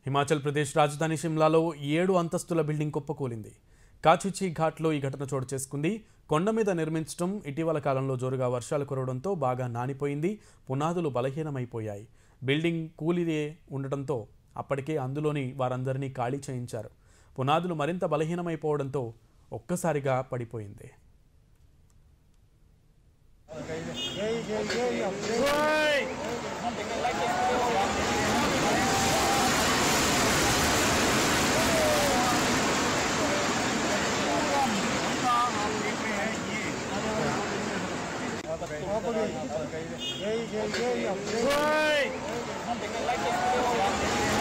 హిమాచల్ ప్రదేశ్ రాజధాని షిమ్లాలో ఏడు అంతస్తుల బిల్డింగ్ కుప్పకూలింది కాచిచి ఘాట్లో ఈ ఘటన చోటు చేసుకుంది కొండ మీద నిర్మించడం ఇటీవల కాలంలో జోరుగా వర్షాలు కురవడంతో బాగా నానిపోయింది పునాదులు బలహీనమైపోయాయి బిల్డింగ్ కూలిదే ఉండటంతో అప్పటికే అందులోని వారందరినీ ఖాళీ చేయించారు పునాదులు మరింత బలహీనమైపోవడంతో ఒక్కసారిగా పడిపోయింది Oi!